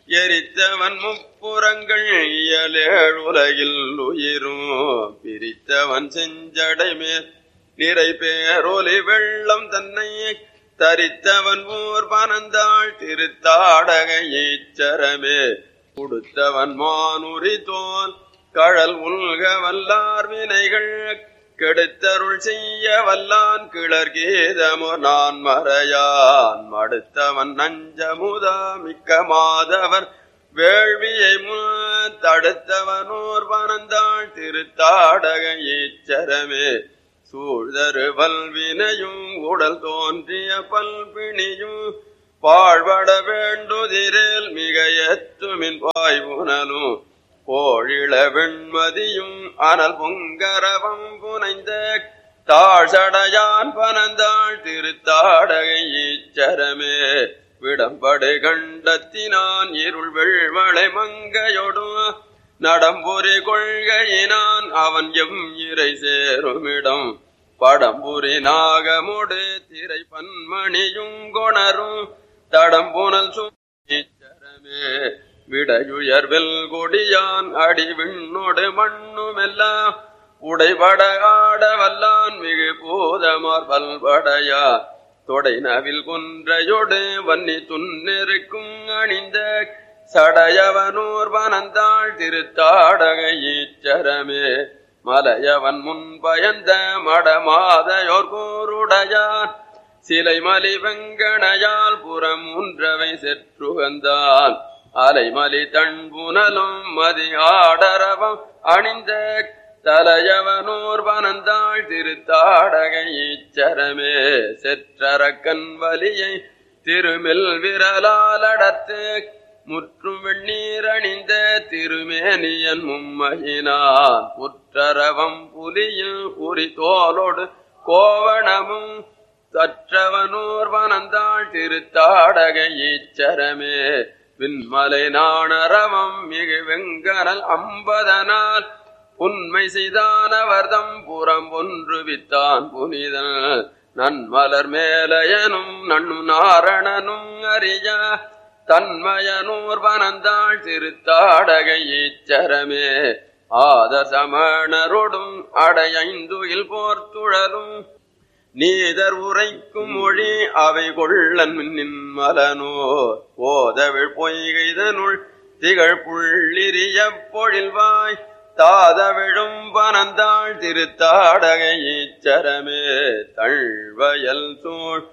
எரித்தவன் முப்புறங்கள் இயலேழுலகில் உயிரும் பிரித்தவன் செஞ்சடை மேல் நிறை பேரொலி வெள்ளம் தன்னை தரித்தவன் ஊர் பனந்தாள் திருத்தாடக ஈச்சரமே கொடுத்தவன் மானுரி தோல் கழல் உல்க வல்லார் வினைகள் கெடுத்தருள் செய்ய வல்லான் கிளர் கீதமோ நான் மறையான் மடுத்தவன் நஞ்சமுதா மிக்க மாதவர் வேள்வியை மு- தடுத்தவனோர் பனந்தாள் திருத்தாடக ஈச்சரமே சூழ்தரு வல்வினையும் உடல் தோன்றிய பல்பிணியும் பாழ்பட வேண்டுதிரேல் மிக எத்துமின் பாய்வுனலும் கோழிள வெண்மதியும் அனல் பொங்கரவம் புனைந்த தாழ்சடையான் பனந்தாள் திருத்தாடகை ஈச்சரமே விடம்படு கண்டத்தினான் இருள் வெள்வளை மங்கையொடும் நடம்புரி கொள்கையினான் அவன் எம் இறை சேருமிடம் படம்புரி நாகமுடு திரை பன்மணியும் கொணரும் தடம்புனல் சுச்சரமே விடையுயர்வில் கொடியான் அடி விண்ணோடு மண்ணுமெல்லாம் உடைபட ஆட வல்லான் மிகு பூதமார் பல்படையா தொடை நவில் குன்றையொடு வன்னி துன்னெருக்கும் அணிந்த சடையவனூர் வனந்தாள் திருத்தாடக ஈச்சரமே மலையவன் முன் பயந்த மடமாதையோர் கூருடையான் சிலை மலி வெங்கணையால் புறம் உன்றவை செற்றுகந்தான் அலைமலி தன்புனலும் மதி ஆடரவம் அணிந்த தலையவனூர் வனந்தாள் திருத்தாடக ஈச்சரமே செற்றரக்கன் வலியை திருமில் விரலால் அடர்த்து முற்றும் வெண்ணீர் அணிந்த திருமேனியன் மும்மையினான் புற்றரவம் புலியில் உரி தோலோடு கோவணமும் சற்றவனூர் வனந்தாள் திருத்தாடக ஈச்சரமே விண்மலை நாணரவம் மிகு வெங்கனல் அம்பதனால் உண்மை செய்தானவர்தம் புறம் ஒன்று வித்தான் புனிதன் நன்மலர் மேலையனும் நண்ணும் நாரணனும் அறியா தன்மயனூர் வனந்தாள் திருத்தாடகை ஈச்சரமே ஆதர் சமணரொடும் அடையைந்துகில் போர்த்துழலும் நீதர் உரைக்கும் மொழி அவை கொள்ளன் நின் மலனோர் போதவிழ் பொய்கைதனுள் திகழ் புள்ளிரிய பொழில்வாய் தாதவிழும் பனந்தாள் திருத்தாடகை ஈச்சரமே தழ்வயல் சூழ்